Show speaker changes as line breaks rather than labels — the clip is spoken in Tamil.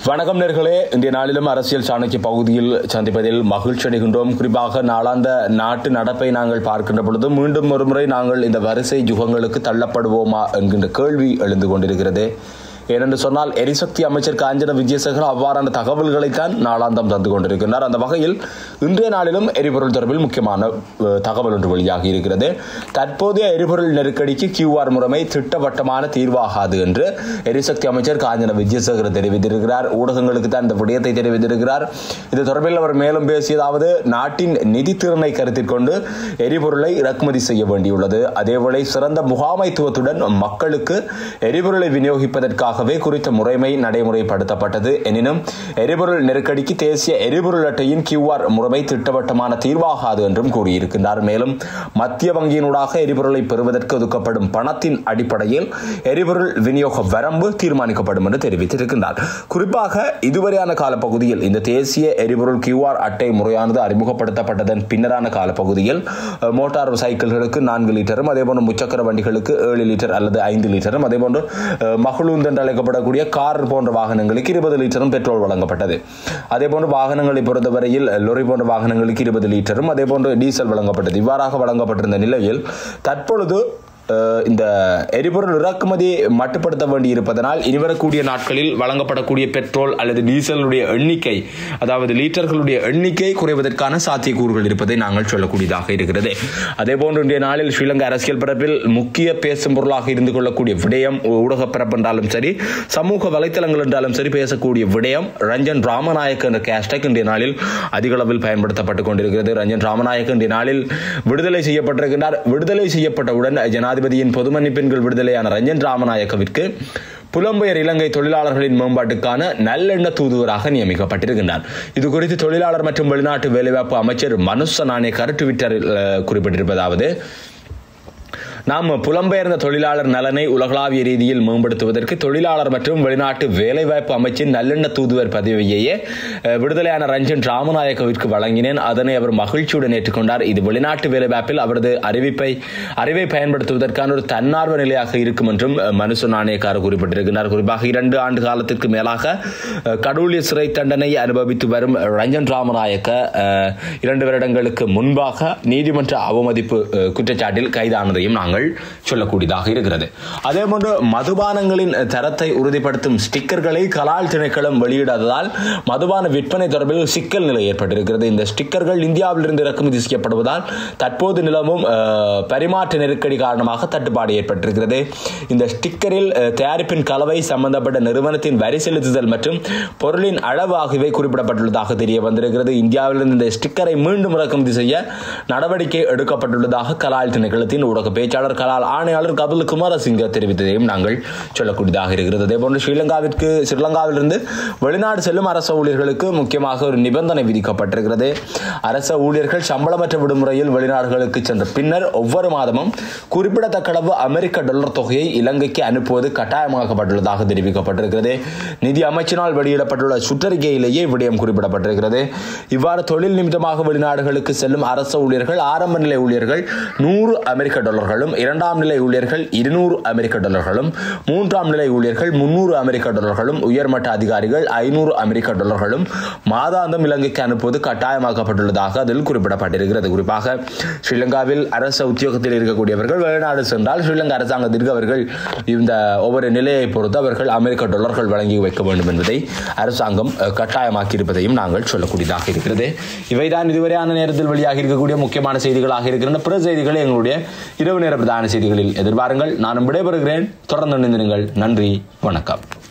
வணக்கம் நேர்களே இன்றைய நாளிலும் அரசியல் சாணக்கிய பகுதியில் சந்திப்பதில் மகிழ்ச்சி அடைகின்றோம் குறிப்பாக நாளாந்த நாட்டு நடப்பை நாங்கள் பார்க்கின்ற பொழுது மீண்டும் ஒருமுறை நாங்கள் இந்த வரிசை யுகங்களுக்கு தள்ளப்படுவோமா என்கின்ற கேள்வி எழுந்து கொண்டிருக்கிறது ஏனென்று சொன்னால் எரிசக்தி அமைச்சர் காஞ்சன விஜயசேகர் அவ்வாறான தகவல்களைத்தான் நாளாந்தம் தந்து கொண்டிருக்கின்றார் அந்த வகையில் இன்றைய நாளிலும் எரிபொருள் தொடர்பில் முக்கியமான அஹ், தகவல் ஒன்று வெளியாகி இருக்கிறது தற்போதைய எரிபொருள் நெருக்கடிக்கு கியூஆர் முறைமை திட்டவட்டமான தீர்வாகாது என்று எரிசக்தி அமைச்சர் காஞ்சன விஜயசேகர் தெரிவித்திருக்கிறார் ஊடகங்களுக்கு தான் இந்த விடயத்தை தெரிவித்திருக்கிறார் இது தொடர்பில் அவர் மேலும் பேசியதாவது நாட்டின் நிதி திறனை கருத்தில் கொண்டு எரிபொருளை இறக்குமதி செய்ய வேண்டியுள்ளது அதேவேளை சிறந்த முகாமைத்துவத்துடன் மக்களுக்கு எரிபொருளை விநியோகிப்பதற்காகவே குறித்த முறைமை நடைமுறைப்படுத்தப்பட்டது எனினும் எரிபொருள் நெருக்கடிக்கு தேசிய எரிபொருள் அட்டையின் கியூஆர் முறைமை திட்டவட்டமான தீர்வாகாது என்றும் கூறியிருக்கின்றார் மேலும் மத்திய வங்கியினூடாக எரிபொருளை பெறுவதற்கு ஒதுக்கப்படும் பணத்தின் அடிப்படையில் எரிபொருள் விநியோக வரம்பு தீர்மானிக்கப்படும் என்று தெரிவித்திருக்கின்றார் குறிப்பாக இதுவரையான காலப்பகுதியில் இந்த தேசிய எரிபொருள் கியூஆர் அட்டை முறையானது அறிமுகப்படுத்தப்பட்டதன் பின்னரான காலப்பகுதியில் அஹ், மோட்டார் சைக்கிள்களுக்கு நான்கு லிட்டரும் அதேபோன்று முச்சக்கர வண்டிகளுக்கு ஏழு லிட்டர் அல்லது ஐந்து லிட்டரும் அதேபோன்று அஹ், மகளூந்து என்று அழைக்கப்படக்கூடிய கார் போன்ற வாகனங்களுக்கு இருபது லிட்டரும் பெட்ரோல் வழங்கப்பட்டது அதேபோன்று வாகனங்களை பொறுத்தவரையில் லொரி போன்ற வாகனங்களுக்கு இருபது லிட்டரும் அதேபோன்று டீசல் வழங்கப்பட்டது இவ்வாறாக வழங்கப்பட்டிருந்த நிலையில் தற்பொழுது அஹ், இந்த எரிபொருள் இறக்குமதி மட்டுப்படுத்த வேண்டி இருப்பதனால் இனிவரக்கூடிய நாட்களில் வழங்கப்படக்கூடிய பெட்ரோல் அல்லது டீசலுடைய எண்ணிக்கை அதாவது லிட்டர்களுடைய எண்ணிக்கை குறைவதற்கான சாத்தியக்கூறுகள் இருப்பதை நாங்கள் சொல்லக்கூடியதாக இருக்கிறது அதேபோன்று இன்றைய நாளில் ஸ்ரீலங்கா அரசியல் பரப்பில் முக்கிய பேசும் பொருளாக இருந்து கொள்ளக்கூடிய விடயம் ஊடக பரப்பு என்றாலும் சரி சமூக வலைத்தளங்கள் என்றாலும் சரி பேசக்கூடிய விடயம் ரஞ்சன் ராமநாயக் என்ற கேஷ்டேக் இன்றைய நாளில் அதிக அளவில் பயன்படுத்தப்பட்டுக் கொண்டிருக்கிறது ரஞ்சன் ராமநாயக் இன்றைய நாளில் விடுதலை செய்யப்பட்டிருக்கின்றார் விடுதலை செய்யப்பட்டவுடன் ஜனாதிபதியின் பொது மன்னிப்பெண்கள் விடுதலையான ரஞ்சன் ராமநாயக்கவிற்கு புலம்பெயர் இலங்கை தொழிலாளர்களின் மேம்பாட்டுக்கான நல்லெண்ண தூதுவராக நியமிக்கப்பட்டிருக்கின்றார் இது குறித்து தொழிலாளர் மற்றும் வெளிநாட்டு வேலைவாய்ப்பு அமைச்சர் மனுஷ நாணயக்கார் ட்விட்டரில் அஹ், குறிப்பிட்டிருப்பதாவது நாம் புலம்பெயர்ந்த தொழிலாளர் நலனை உலகளாவிய ரீதியில் மேம்படுத்துவதற்கு தொழிலாளர் மற்றும் வெளிநாட்டு வேலைவாய்ப்பு அமைச்சின் நல்லெண்ண தூதுவர் பதவியையே அஹ், விடுதலையான ரஞ்சன் ராமநாயக்கவிற்கு வழங்கினேன் அதனை அவர் மகிழ்ச்சியுடன் ஏற்றுக்கொண்டார் இது வெளிநாட்டு வேலைவாய்ப்பில் அவரது அறிவிப்பை அறிவை பயன்படுத்துவதற்கான ஒரு தன்னார்வ நிலையாக இருக்கும் என்றும் அஹ், மனுசு நாணயக்கார் குறிப்பிட்டிருக்கிறார் குறிப்பாக இரண்டு ஆண்டு காலத்திற்கு மேலாக அஹ், கடூழிய சிறை தண்டனை அனுபவித்து வரும் ரஞ்சன் ராமநாயக்க அஹ், இரண்டு வருடங்களுக்கு முன்பாக நீதிமன்ற அவமதிப்பு அஹ், குற்றச்சாட்டில் கைதானதையும் நாங்கள் சொல்லக்கூடியதாக இருக்கிறது அதேபோன்று மதுபானங்களின் தரத்தை உறுதிப்படுத்தும் ஸ்டிக்கர்களை கலால் திணைக்களம் வெளியிடாததால் மதுபான விற்பனை தொடர்பில் சிக்கல் நிலை ஏற்பட்டிருக்கிறது இந்த ஸ்டிக்கர்கள் இந்தியாவிலிருந்து இறக்குமதி செய்யப்படுவதால் தற்போது நிலவும் அஹ், பரிமாற்ற நெருக்கடி காரணமாக தட்டுப்பாடு ஏற்பட்டிருக்கிறது இந்த ஸ்டிக்கரில் அஹ், தயாரிப்பின் கலவை சம்பந்தப்பட்ட நிறுவனத்தின் வரி செலுத்துதல் மற்றும் பொருளின் அளவு ஆகியவை குறிப்பிடப்பட்டுள்ளதாக தெரிய வந்திருக்கிறது இந்தியாவிலிருந்து இந்த ஸ்டிக்கரை மீண்டும் இறக்குமதி செய்ய நடவடிக்கை எடுக்கப்பட்டுள்ளதாக கலால் திணைக்களத்தின் ஊடக பேச்சாளர் கலால் ஆணையாளர் கபில் குமாரசிங்க தெரிவித்ததையும் நாங்கள் சொல்லக்கூடியதாக இருக்கிறது அதேபோன்று ஸ்ரீலங்காவிற்கு ஸ்ரீலங்காவிலிருந்து வெளிநாடு செல்லும் அரச ஊழியர்களுக்கு முக்கியமாக ஒரு நிபந்தனை விதிக்கப்பட்டிருக்கிறது அரச ஊழியர்கள் சம்பளமற்ற விடுமுறையில் வெளிநாடுகளுக்கு சென்ற பின்னர் ஒவ்வொரு மாதமும் குறிப்பிடத்தக்க அளவு அமெரிக்க டாலர் தொகையை இலங்கைக்கு அனுப்புவது கட்டாயமாக்கப்பட்டுள்ளதாக தெரிவிக்கப்பட்டிருக்கிறது நிதி அமைச்சினால் வெளியிடப்பட்டுள்ள சுற்றறிக்கையிலேயே விடயம் குறிப்பிடப்பட்டிருக்கிறது இவ்வாறு தொழில் நிமித்தமாக வெளிநாடுகளுக்கு செல்லும் அரச ஊழியர்கள் ஆரம்ப நிலை ஊழியர்கள் நூறு அமெரிக்க டாலர்களும் இரண்டாம் நிலை ஊழியர்கள் இருநூறு அமெரிக்க டாலர்களும் மூன்றாம் நிலை ஊழியர்கள் முன்னூறு அமெரிக்க டாலர்களும் உயர்மட்ட அதிகாரிகள் ஐநூறு அமெரிக்க டாலர்களும் மாதாந்தம் இலங்கைக்கு அனுப்புவது கட்டாயமாக்கப்பட்டுள்ளதாக அதில் குறிப்பிடப்பட்டிருக்கிறது குறிப்பாக ஸ்ரீலங்காவில் அரச உத்தியோகத்தில் இருக்கக்கூடியவர்கள் வெளிநாடு சென்றால் ஸ்ரீலங்கா அரசாங்கத்திற்கு அவர்கள் இந்த ஒவ்வொரு நிலையை பொறுத்து அவர்கள் அமெரிக்க டாலர்கள் வழங்கி வைக்க வேண்டும் என்பதை அரசாங்கம் அஹ், கட்டாயமாக்கி இருப்பதையும் நாங்கள் சொல்லக்கூடியதாக இருக்கிறது இவைதான் இதுவரையான நேரத்தில் வெளியாகி இருக்கக்கூடிய முக்கியமான செய்திகளாக இருக்கின்றன பிற செய்திகளை எங்களுடைய இரவு நேர பிரதான செய்திகளில் எதிர்பாருங்கள் நானும் விடைபெறுகிறேன் தொடர்ந்து இணைந்திருங்கள் நன்றி வணக்கம்